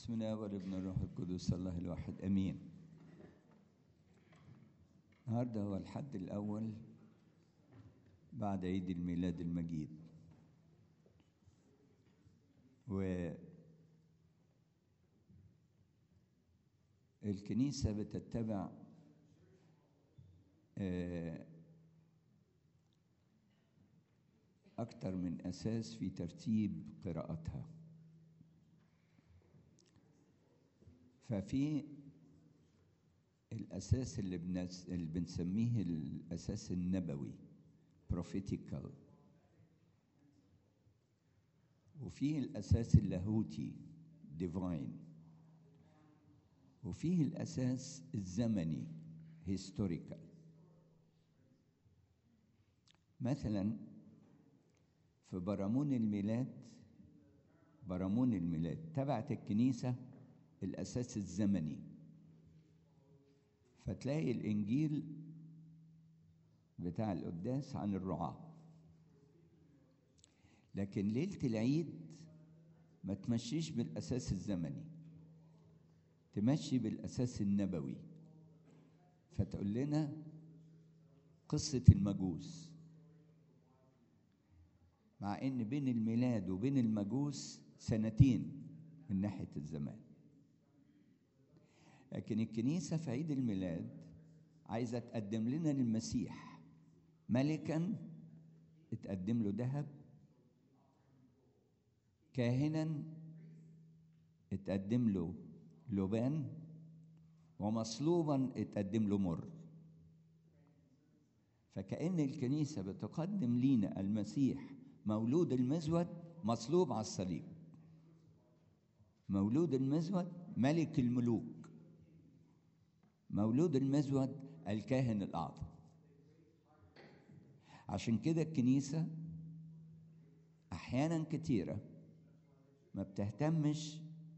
بسم الله والابن الروح القدس الله الواحد امين النهارده هو الحد الاول بعد عيد الميلاد المجيد و الكنيسة بتتبع آه، أكثر من أساس في ترتيب قراءتها ففي الأساس اللي, بنس... اللي بنسميه الأساس النبوي prophetical وفيه الأساس اللاهوتي divine وفيه الأساس الزمني historical مثلا في برامون الميلاد برامون الميلاد تبعت الكنيسة الأساس الزمني فتلاقي الإنجيل بتاع القداس عن الرعاة لكن ليلة العيد ما تمشيش بالأساس الزمني تمشي بالأساس النبوي فتقول لنا قصة المجوس مع إن بين الميلاد وبين المجوس سنتين من ناحية الزمان لكن الكنيسة في عيد الميلاد عايزة تقدم لنا المسيح ملكا اتقدم له ذهب كاهنا اتقدم له لبان ومصلوبا اتقدم له مر فكأن الكنيسة بتقدم لينا المسيح مولود المزود مصلوب على الصليب مولود المزود ملك الملوك مولود المزود الكاهن الأعظم عشان كده الكنيسة أحيانا كتيرة ما بتهتمش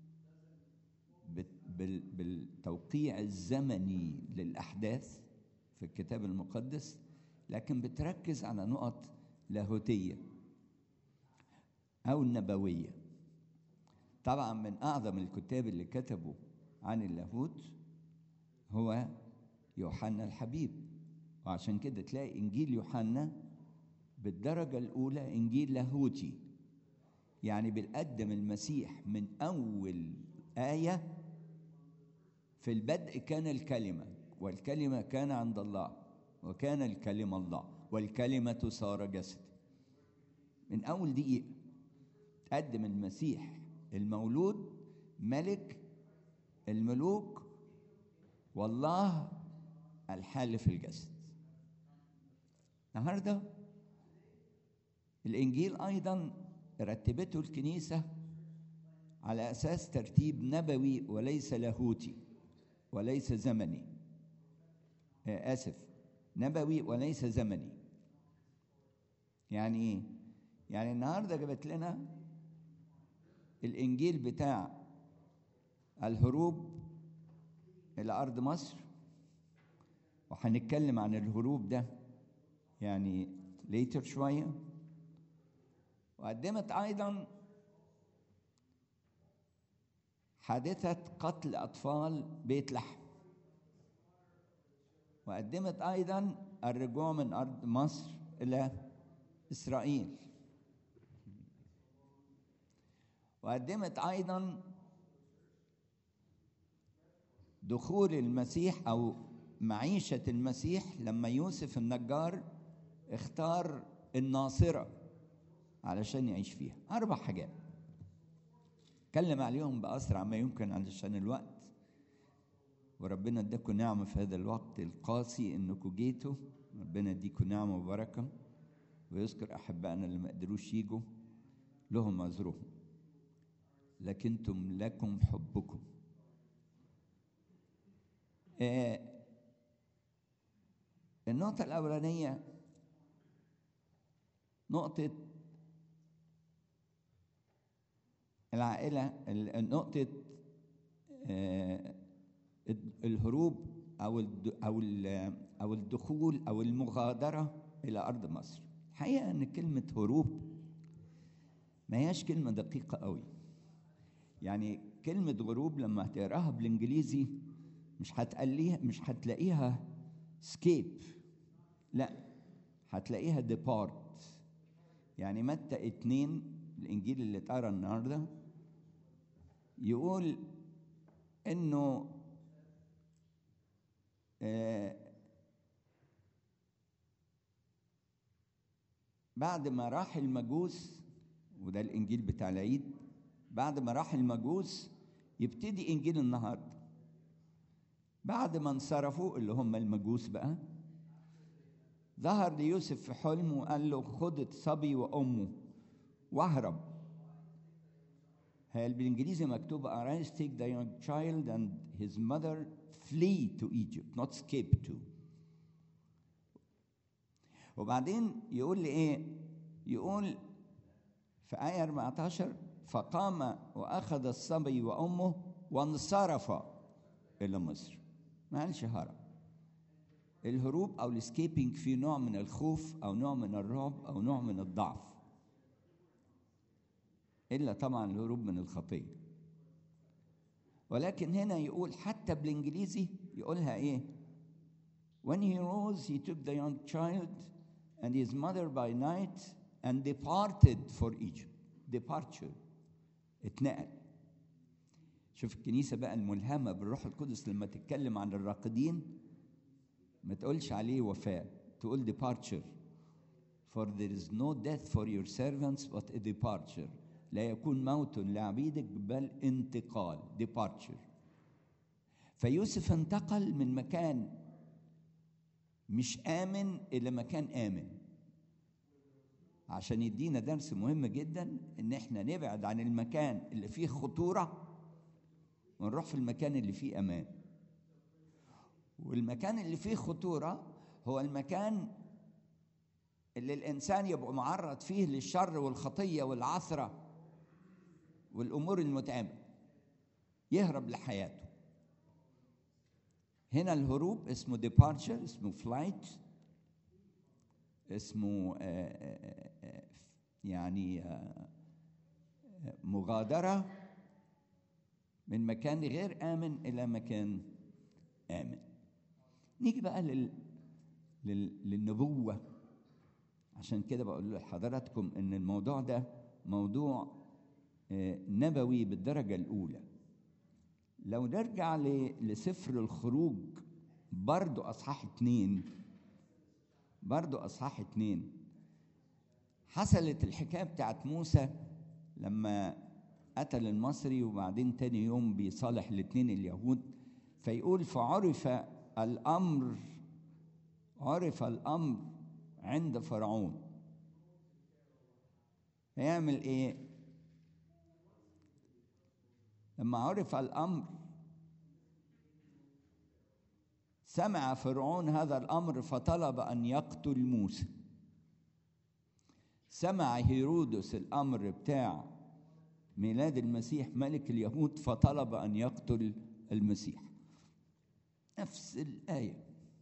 بالتوقيع الزمني للأحداث في الكتاب المقدس لكن بتركز على نقط لاهوتية أو النبوية طبعا من أعظم الكتاب اللي كتبوا عن اللاهوت هو يوحنا الحبيب وعشان كده تلاقي إنجيل يوحنا بالدرجة الأولى إنجيل لاهوتي يعني بنقدم المسيح من أول آية في البدء كان الكلمة والكلمة كان عند الله وكان الكلمة الله والكلمة صار جسد من أول دقيقة تقدم المسيح المولود ملك الملوك والله الحال في الجسد النهارده الانجيل ايضا رتبته الكنيسه على اساس ترتيب نبوي وليس لاهوتي وليس زمني آه اسف نبوي وليس زمني يعني ايه يعني النهارده جابت لنا الانجيل بتاع الهروب الى ارض مصر وهنتكلم عن الهروب ده يعني ليتر شويه وقدمت ايضا حادثه قتل اطفال بيت لحم وقدمت ايضا الرجوع من ارض مصر الى اسرائيل وقدمت ايضا دخول المسيح او معيشه المسيح لما يوسف النجار اختار الناصره علشان يعيش فيها اربع حاجات اتكلم عليهم باسرع ما يمكن علشان الوقت وربنا اداكم نعمه في هذا الوقت القاسي انكم جيتوا ربنا يديكم نعمه وبركه ويذكر احبائنا اللي ما قدروش يجوا لهم عذرهم لكنتم لكم حبكم آه النقطة الأولانية نقطة العائلة نقطة آه الهروب أو أو أو الدخول أو المغادرة إلى أرض مصر. الحقيقة إن كلمة هروب ما هياش كلمة دقيقة قوي. يعني كلمة غروب لما هتقراها بالإنجليزي مش هتقليها مش هتلاقيها سكيب لا هتلاقيها ديبارت يعني متى اتنين الإنجيل اللي اتقرا النهارده يقول إنه آه بعد ما راح المجوس وده الانجيل بتاع العيد بعد ما راح المجوس يبتدي انجيل النهارده بعد ما انصرفوا اللي هم المجوس بقى ظهر ليوسف في حلم وقال له خد الصبي وامه واهرب هي بالانجليزي مكتوب arise take the young child and his mother flee to Egypt not escape to وبعدين يقول لي ايه يقول في آية 14 فقام وأخذ الصبي وأمه وانصرف إلى مصر ما قالش هرب الهروب أو الاسكيبنج فيه نوع من الخوف أو نوع من الرعب أو نوع من الضعف إلا طبعا الهروب من الخطية ولكن هنا يقول حتى بالإنجليزي يقولها إيه When he rose, he took the young child and his mother by night and departed for Egypt. Departure. اتنقل. شوف الكنيسة بقى الملهمة بالروح القدس لما تتكلم عن الراقدين ما تقولش عليه وفاة تقول departure. For there is no death for your servants but a departure. لا يكون موت لعبيدك بل انتقال departure. فيوسف انتقل من مكان مش آمن إلى مكان آمن عشان يدينا درس مهم جدا إن إحنا نبعد عن المكان اللي فيه خطورة ونروح في المكان اللي فيه أمان والمكان اللي فيه خطورة هو المكان اللي الإنسان يبقى معرض فيه للشر والخطية والعثرة والأمور المتعبة يهرب لحياته هنا الهروب اسمه departure اسمه flight اسمه آآ آآ يعني آآ مغادرة من مكان غير آمن إلى مكان آمن نيجي بقى لل... لل... للنبوة عشان كده بقول لحضراتكم إن الموضوع ده موضوع نبوي بالدرجة الأولى لو نرجع لسفر الخروج برضو أصحاح اتنين برضو أصحاح اتنين حصلت الحكاية بتاعت موسى لما قتل المصري وبعدين تاني يوم بيصالح الاتنين اليهود فيقول فعرف الأمر عرف الأمر عند فرعون هيعمل ايه لما عرف الامر سمع فرعون هذا الامر فطلب ان يقتل موسى سمع هيرودس الامر بتاع ميلاد المسيح ملك اليهود فطلب ان يقتل المسيح نفس الايه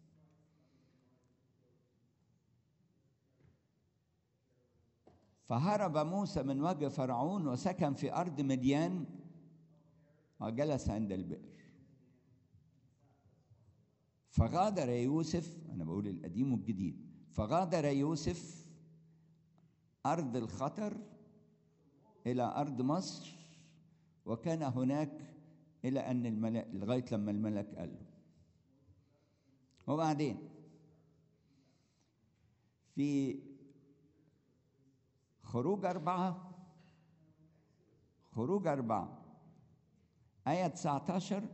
فهرب موسى من وجه فرعون وسكن في ارض مديان وجلس عند البئر فغادر يوسف انا بقول القديم والجديد فغادر يوسف ارض الخطر الى ارض مصر وكان هناك الى ان الملك لغايه لما الملك قال له وبعدين في خروج أربعة خروج أربعة آية 19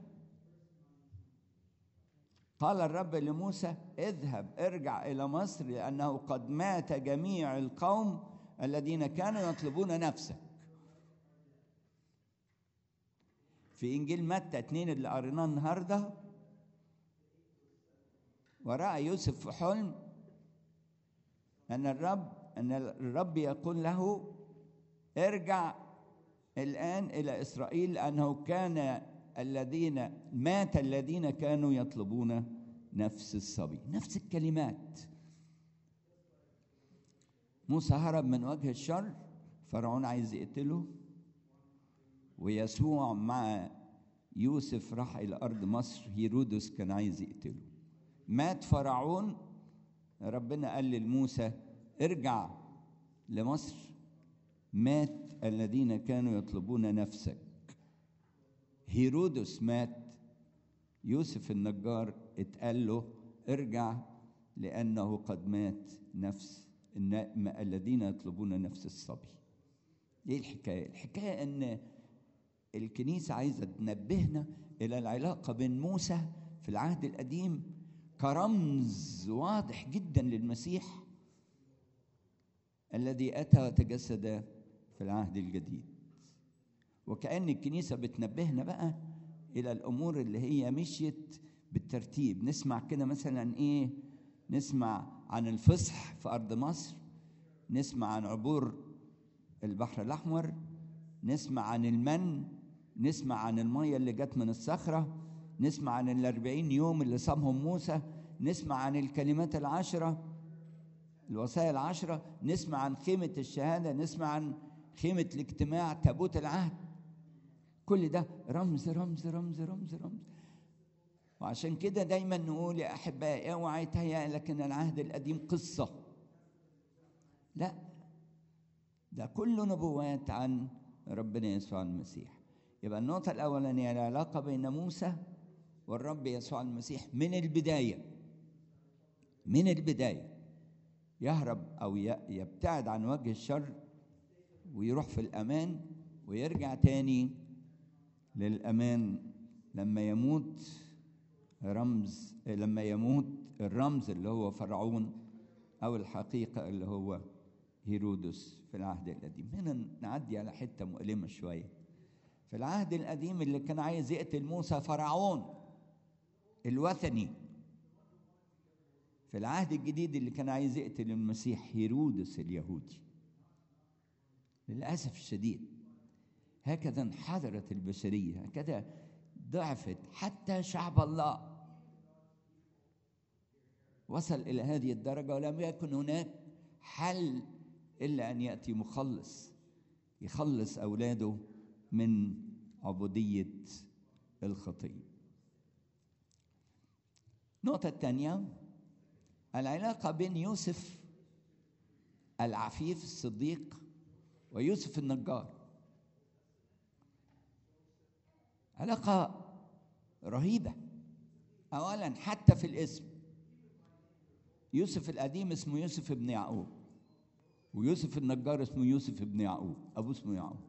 قال الرب لموسى اذهب ارجع إلى مصر لأنه قد مات جميع القوم الذين كانوا يطلبون نفسك في إنجيل متى اتنين اللي قريناه النهارده ورأى يوسف في حلم أن الرب أن الرب يقول له ارجع الآن إلى إسرائيل لأنه كان الذين مات الذين كانوا يطلبون نفس الصبي نفس الكلمات موسى هرب من وجه الشر فرعون عايز يقتله ويسوع مع يوسف راح إلى أرض مصر هيرودس كان عايز يقتله مات فرعون ربنا قال لموسى ارجع لمصر مات الذين كانوا يطلبون نفسك هيرودس مات يوسف النجار اتقال له ارجع لأنه قد مات نفس الذين يطلبون نفس الصبي ايه الحكاية الحكاية ان الكنيسة عايزة تنبهنا إلى العلاقة بين موسى في العهد القديم كرمز واضح جدا للمسيح الذي أتى وتجسد في العهد الجديد وكأن الكنيسة بتنبهنا بقى إلى الأمور اللي هي مشيت بالترتيب نسمع كده مثلا إيه نسمع عن الفصح في أرض مصر نسمع عن عبور البحر الأحمر نسمع عن المن نسمع عن المية اللي جت من الصخرة نسمع عن الأربعين يوم اللي صامهم موسى نسمع عن الكلمات العشرة الوصايا العشرة نسمع عن خيمة الشهادة نسمع عن خيمة الاجتماع تابوت العهد كل ده رمز رمز رمز رمز رمز وعشان كده دايما نقول يا أحبائي اوعى يتهيأ لك إن العهد القديم قصة لا ده كله نبوات عن ربنا يسوع المسيح يبقى النقطة الأولانية العلاقة بين موسى والرب يسوع المسيح من البداية من البداية يهرب أو يبتعد عن وجه الشر ويروح في الأمان ويرجع تاني للأمان لما يموت رمز لما يموت الرمز اللي هو فرعون أو الحقيقة اللي هو هيرودس في العهد القديم هنا نعدي على حتة مؤلمة شوية في العهد القديم اللي كان عايز يقتل موسى فرعون الوثني في العهد الجديد اللي كان عايز يقتل المسيح هيرودس اليهودي للأسف الشديد هكذا انحدرت البشرية هكذا ضعفت حتى شعب الله وصل إلى هذه الدرجة ولم يكن هناك حل إلا أن يأتي مخلص يخلص أولاده من عبودية الخطية النقطة الثانية العلاقة بين يوسف العفيف الصديق ويوسف النجار علاقة رهيبة أولا حتى في الاسم يوسف القديم اسمه يوسف ابن يعقوب ويوسف النجار اسمه يوسف ابن يعقوب أبوه اسمه يعقوب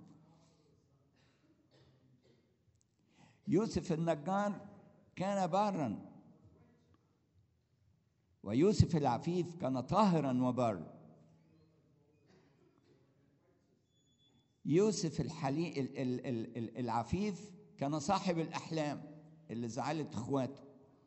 يوسف النجار كان بارا ويوسف العفيف كان طاهرا وبارا يوسف الحلي ال ال ال ال العفيف كان صاحب الأحلام اللي زعلت إخواته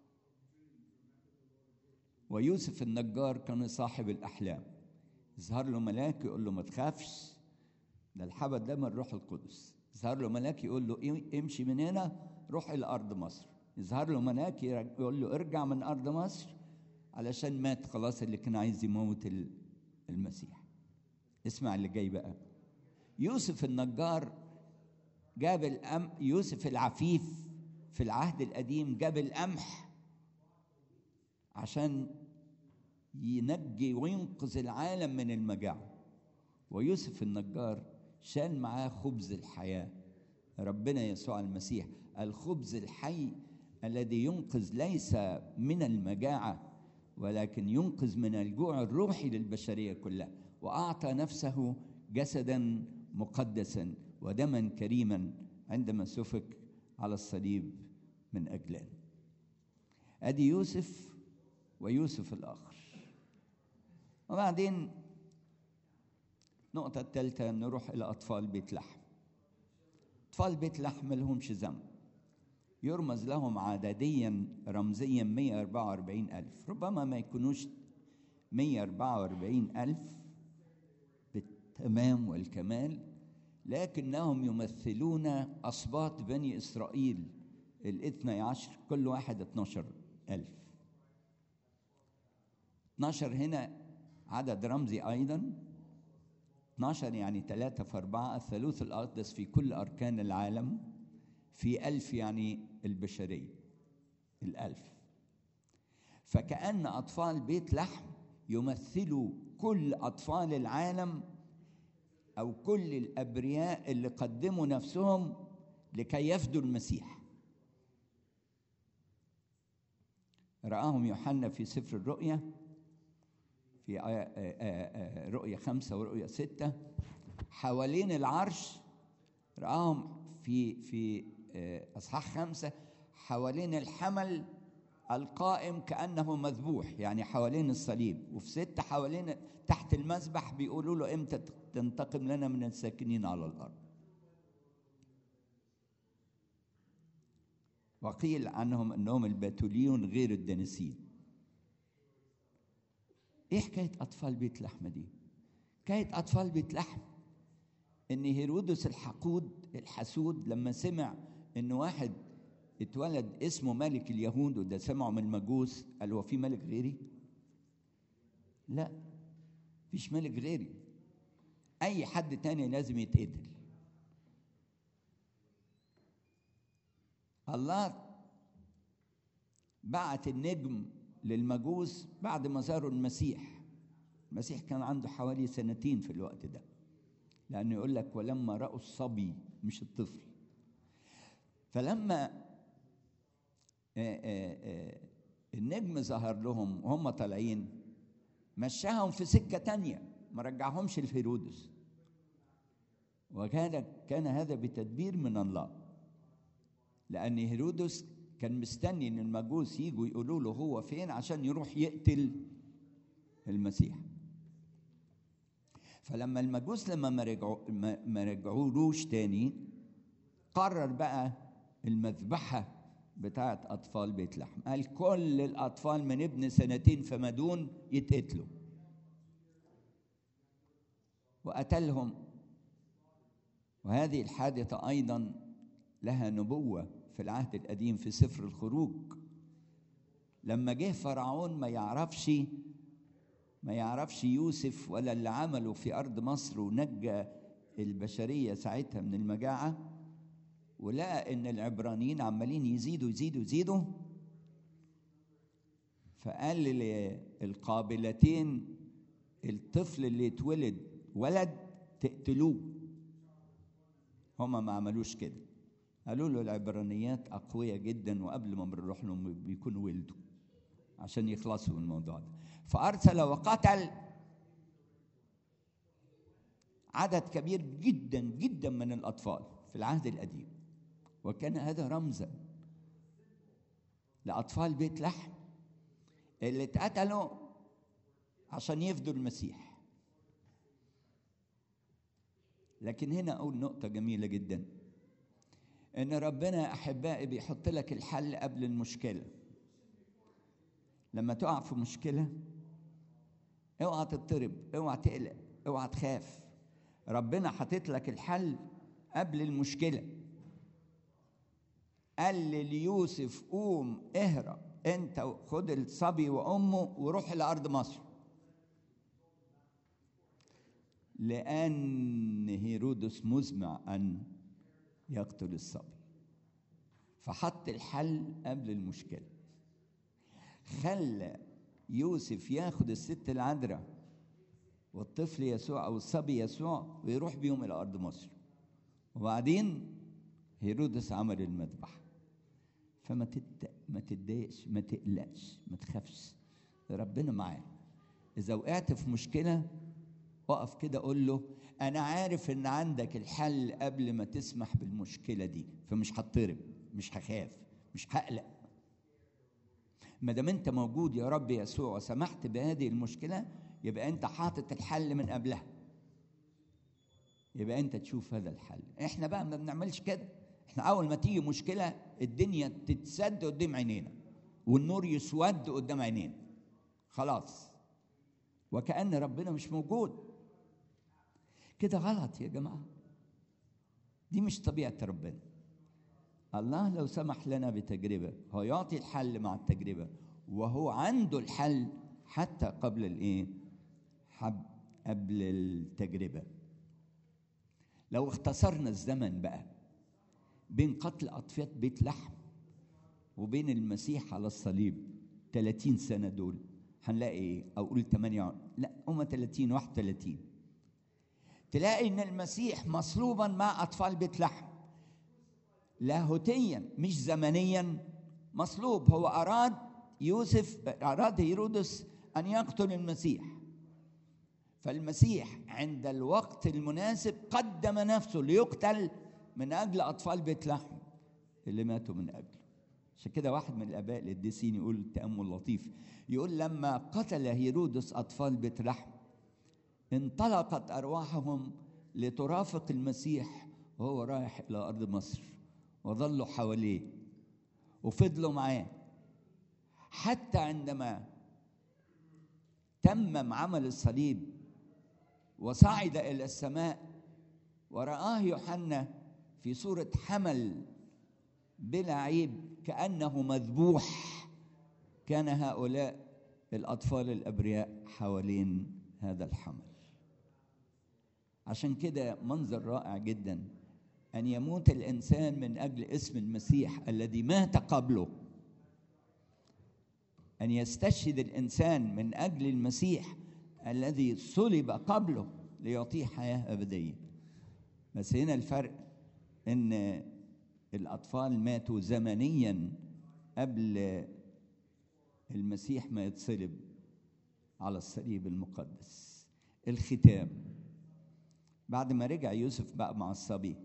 ويوسف النجار كان صاحب الأحلام يظهر له ملاك يقول له ما تخافش ده الحبل ده من الروح القدس يظهر له ملاك يقول له امشي من هنا روح إلى أرض مصر يظهر له ملاك يقول له ارجع من أرض مصر علشان مات خلاص اللي كان عايز يموت المسيح اسمع اللي جاي بقى يوسف النجار جاب الأم يوسف العفيف في العهد القديم جاب القمح عشان ينجي وينقذ العالم من المجاعة ويوسف النجار شال معاه خبز الحياة ربنا يسوع المسيح الخبز الحي الذي ينقذ ليس من المجاعة ولكن ينقذ من الجوع الروحي للبشرية كلها وأعطى نفسه جسدا مقدسا ودما كريما عندما سفك على الصليب من أجلنا أدي يوسف ويوسف الآخر وبعدين النقطة الثالثة نروح إلى أطفال بيت لحم أطفال بيت لحم لهمش ذنب يرمز لهم عدديا رمزيا 144 ألف ربما ما يكونوش 144 ألف بالتمام والكمال لكنهم يمثلون أسباط بني إسرائيل الاثني عشر كل واحد 12 ألف 12 هنا عدد رمزي أيضا 12 يعني 3 في 4 الثالوث الأقدس في كل أركان العالم في ألف يعني البشرية الألف فكأن أطفال بيت لحم يمثلوا كل أطفال العالم أو كل الأبرياء اللي قدموا نفسهم لكي يفدوا المسيح رآهم يوحنا في سفر الرؤيا في رؤيا خمسة ورؤيا ستة حوالين العرش رآهم في في أصحاح خمسة حوالين الحمل القائم كأنه مذبوح يعني حوالين الصليب وفي ستة حوالين تحت المذبح بيقولوا له إمتى تنتقم لنا من الساكنين على الأرض وقيل عنهم أنهم البتوليون غير الدنسين ايه حكايه اطفال بيت لحم دي حكايه اطفال بيت لحم ان هيرودس الحقود الحسود لما سمع ان واحد اتولد اسمه ملك اليهود وده سمعه من المجوس قال هو في ملك غيري لا فيش ملك غيري اي حد تاني لازم يتقتل الله بعت النجم للمجوس بعد ما زاروا المسيح المسيح كان عنده حوالي سنتين في الوقت ده لأنه يقول لك ولما رأوا الصبي مش الطفل فلما آآ آآ النجم ظهر لهم وهم طالعين مشاهم في سكة تانية ما رجعهمش لهيرودس وكان كان هذا بتدبير من الله لأن هيرودس كان مستني ان المجوس يجوا يقولوا له هو فين عشان يروح يقتل المسيح فلما المجوس لما ما رجعوا ما رجعولوش تاني قرر بقى المذبحه بتاعت اطفال بيت لحم قال كل الاطفال من ابن سنتين فما دون يتقتلوا وقتلهم وهذه الحادثه ايضا لها نبوه في العهد القديم في سفر الخروج لما جه فرعون ما يعرفش ما يعرفش يوسف ولا اللي عمله في ارض مصر ونجى البشريه ساعتها من المجاعه ولقى ان العبرانيين عمالين يزيدوا يزيدوا يزيدوا فقال للقابلتين الطفل اللي اتولد ولد تقتلوه هما ما عملوش كده قالوا له العبرانيات أقوياء جدا وقبل ما بنروح لهم بيكونوا ولدوا عشان يخلصوا من الموضوع ده فأرسل وقتل عدد كبير جدا جدا من الأطفال في العهد القديم وكان هذا رمزا لأطفال بيت لحم اللي اتقتلوا عشان يفدوا المسيح لكن هنا أقول نقطة جميلة جدا ان ربنا احبائي بيحط لك الحل قبل المشكله لما تقع في مشكله اوعى تضطرب اوعى تقلق اوعى تخاف ربنا حاطط لك الحل قبل المشكله قال ليوسف قوم اهرب انت خد الصبي وامه وروح لارض مصر لان هيرودس مزمع ان يقتل الصبي فحط الحل قبل المشكله خلى يوسف ياخد الست العذراء والطفل يسوع او الصبي يسوع ويروح بيهم الى ارض مصر وبعدين هيرودس عمل المذبح فما تت... ما تتضايقش ما تقلقش ما تخافش ربنا معاك اذا وقعت في مشكله اقف كده قول له انا عارف ان عندك الحل قبل ما تسمح بالمشكله دي فمش هضطرب مش هخاف مش هقلق ما دام انت موجود يا رب يسوع وسمحت بهذه المشكله يبقى انت حاطط الحل من قبلها يبقى انت تشوف هذا الحل احنا بقى ما بنعملش كده احنا اول ما تيجي مشكله الدنيا تتسد قدام عينينا والنور يسود قدام عينينا خلاص وكأن ربنا مش موجود كده غلط يا جماعة دي مش طبيعة ربنا الله لو سمح لنا بتجربة هو يعطي الحل مع التجربة وهو عنده الحل حتى قبل الايه حب قبل التجربة لو اختصرنا الزمن بقى بين قتل أطفية بيت لحم وبين المسيح على الصليب 30 سنة دول هنلاقي ايه؟ أو قول 8 لا هم 30 31 تلاقي إن المسيح مصلوبا مع أطفال بيت لحم لاهوتيا مش زمنيا مصلوب هو أراد يوسف أراد هيرودس أن يقتل المسيح فالمسيح عند الوقت المناسب قدم نفسه ليقتل من أجل أطفال بيت لحم اللي ماتوا من أجله عشان كده واحد من الآباء القديسين يقول تأمل لطيف يقول لما قتل هيرودس أطفال بيت لحم انطلقت أرواحهم لترافق المسيح وهو رايح إلى أرض مصر وظلوا حواليه وفضلوا معاه حتى عندما تمم عمل الصليب وصعد الى السماء ورآه يوحنا في صورة حمل بلا عيب كأنه مذبوح كان هؤلاء الأطفال الأبرياء حوالين هذا الحمل عشان كده منظر رائع جدا أن يموت الإنسان من أجل اسم المسيح الذي مات قبله أن يستشهد الإنسان من أجل المسيح الذي صلب قبله ليعطيه حياة أبدية بس هنا الفرق إن الأطفال ماتوا زمنيا قبل المسيح ما يتصلب على الصليب المقدس الختام بعد ما رجع يوسف بقى مع الصبي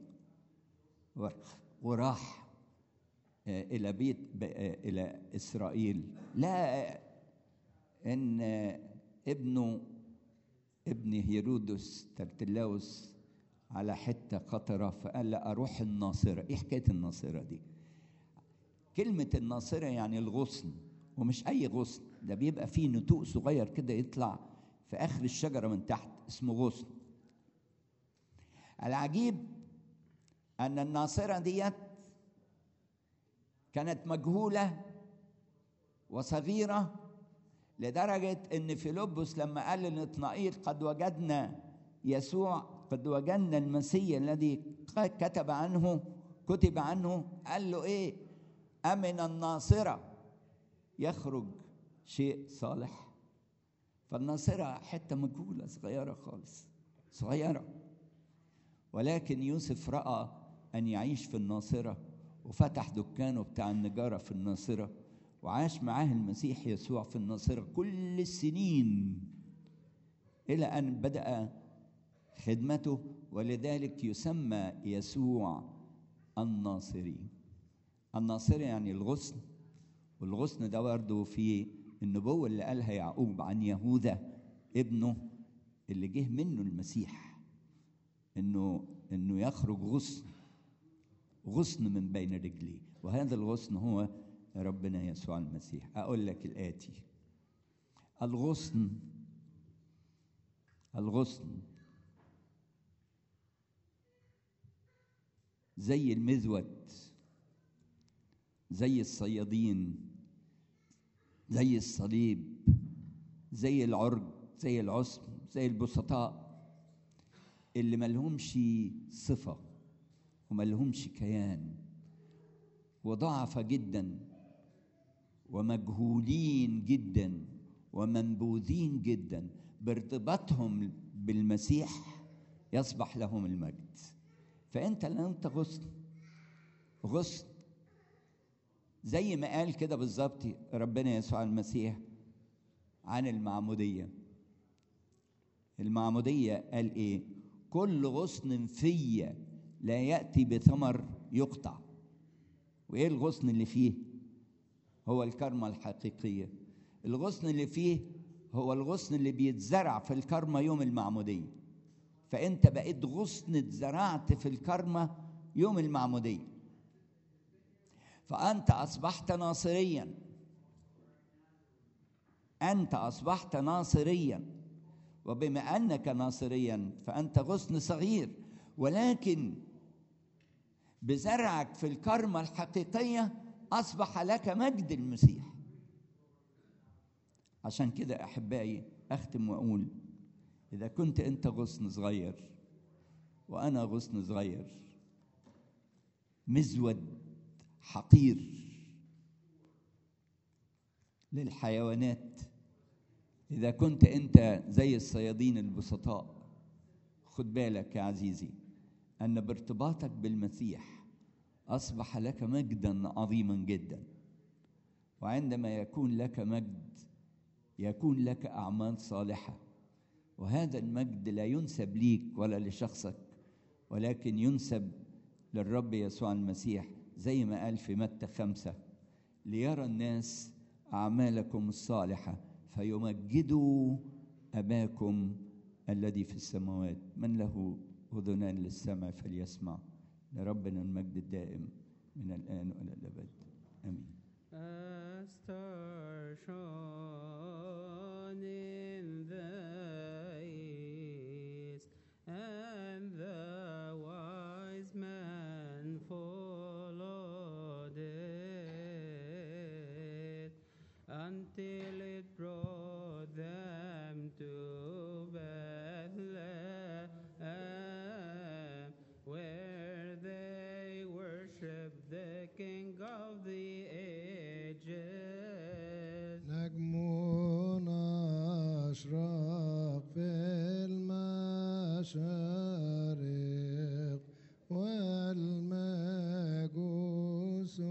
وراح إلى بيت إلى إسرائيل لا إن ابنه ابن هيرودس ترتلاوس على حتة قطرة فقال لا أروح الناصرة إيه حكاية الناصرة دي كلمة الناصرة يعني الغصن ومش أي غصن ده بيبقى فيه نتوء صغير كده يطلع في آخر الشجرة من تحت اسمه غصن العجيب أن الناصرة ديت كانت مجهولة وصغيرة لدرجة إن فيلبس لما قال لنطنائيل قد وجدنا يسوع قد وجدنا المسيح الذي كتب عنه كتب عنه قال له إيه أمن الناصرة يخرج شيء صالح فالناصرة حتة مجهولة صغيرة خالص صغيرة ولكن يوسف رأى أن يعيش في الناصرة وفتح دكانه بتاع النجارة في الناصرة وعاش معاه المسيح يسوع في الناصرة كل السنين إلى أن بدأ خدمته ولذلك يسمى يسوع الناصري الناصري يعني الغصن والغصن ده برضه في النبوة اللي قالها يعقوب عن يهوذا ابنه اللي جه منه المسيح انه انه يخرج غصن غصن من بين رجليه وهذا الغصن هو ربنا يسوع المسيح اقول لك الاتي الغصن الغصن زي المذود زي الصيادين زي الصليب زي العرج زي العصم زي البسطاء اللي ملهمش صفة وملهمش كيان وضعف جدا ومجهولين جدا ومنبوذين جدا بارتباطهم بالمسيح يصبح لهم المجد فانت لو انت غصن غصن زي ما قال كده بالظبط ربنا يسوع المسيح عن المعموديه المعموديه قال ايه كل غصن فيا لا ياتي بثمر يقطع وايه الغصن اللي فيه هو الكرمه الحقيقيه الغصن اللي فيه هو الغصن اللي بيتزرع في الكرمه يوم المعموديه فانت بقيت غصن اتزرعت في الكرمه يوم المعموديه فانت اصبحت ناصريا انت اصبحت ناصريا وبما انك ناصريا فانت غصن صغير ولكن بزرعك في الكرمه الحقيقيه اصبح لك مجد المسيح عشان كده احبائي اختم واقول اذا كنت انت غصن صغير وأنا غصن صغير مزود حقير للحيوانات إذا كنت أنت زي الصيادين البسطاء خد بالك يا عزيزي أن بارتباطك بالمسيح أصبح لك مجدا عظيما جدا وعندما يكون لك مجد يكون لك أعمال صالحة وهذا المجد لا ينسب ليك ولا لشخصك ولكن ينسب للرب يسوع المسيح زي ما قال في متى خمسة ليرى الناس أعمالكم الصالحة فيمجدوا أباكم الذي في السماوات من له أذنان للسمع فليسمع لربنا المجد الدائم من الآن وإلى الأبد آمين A star shone in the east, and the wise men followed it until it brought them to Bethlehem, where they worshiped the King of the ages. نجمنا أشرق في المشارق والمجوس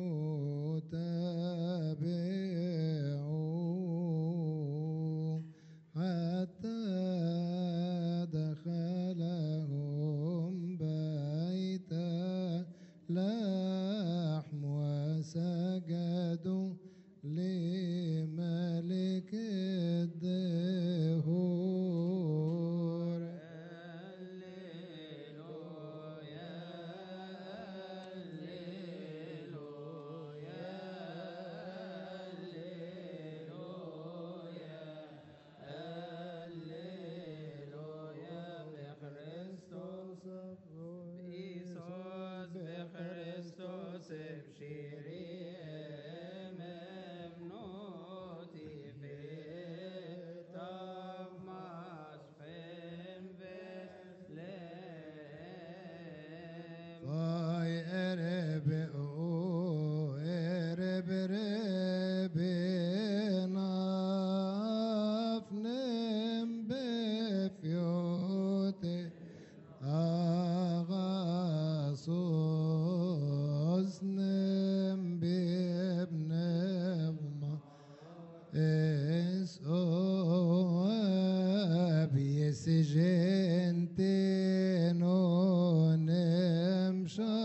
تبعوا حتى دخلهم بيت لحم وسجدوا لملك الدهور Isos bechristos ebshirim emnoti vitav maspem Bethlehem. Vay erebe o erebe rebe nafnem befyote agasosnem bibnevma es o gente no nemsha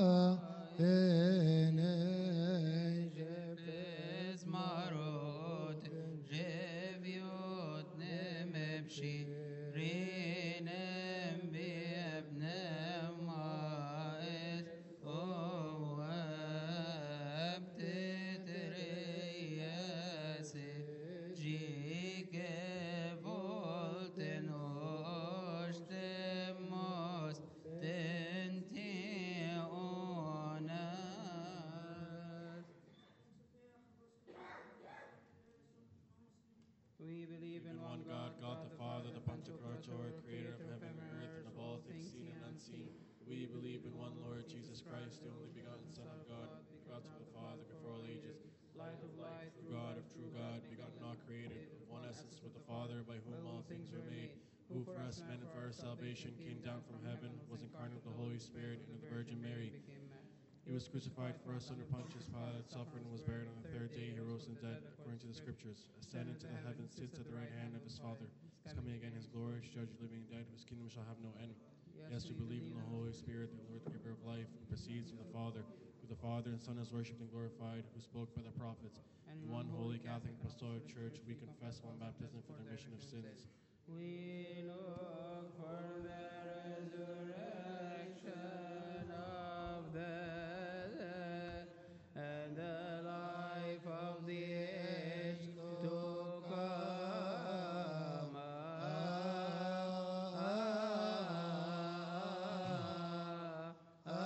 Jefes marot, jeviot nemepshi, rinem biebnem maes, oab tetereyase, jike volten ostemos, tenti onas. We believe in In one God, God the Father, the Pantocrator, creator of heaven and earth, and of all things seen and unseen. We believe in one Lord Jesus Christ, the only begotten Son of God, begotten of the Father before all ages, light of light, true God of true God, begotten not created, of one essence with the Father, by whom all things were made, who for us men and for our salvation came down from heaven, was incarnate of the Holy Spirit and of the Virgin Mary. became man. He was crucified for us under Pontius Pilate, suffered and was buried on the third day. He rose from the dead, according to the Scriptures. Ascended to the heavens, sits at the right hand of his Father. Is coming again in his glory to judge the living and dead, whose kingdom shall have no end. Yes, we believe in the Holy Spirit, the Lord, the giver of life, who proceeds from the Father, who the Father and Son is worshipped and glorified, who spoke by the prophets. In one holy Catholic Apostolic Church, we confess one baptism for the remission of sins. We look for the resurrection of the dead and the life of the age to come.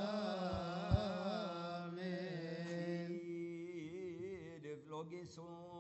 Amen. Id vlogeson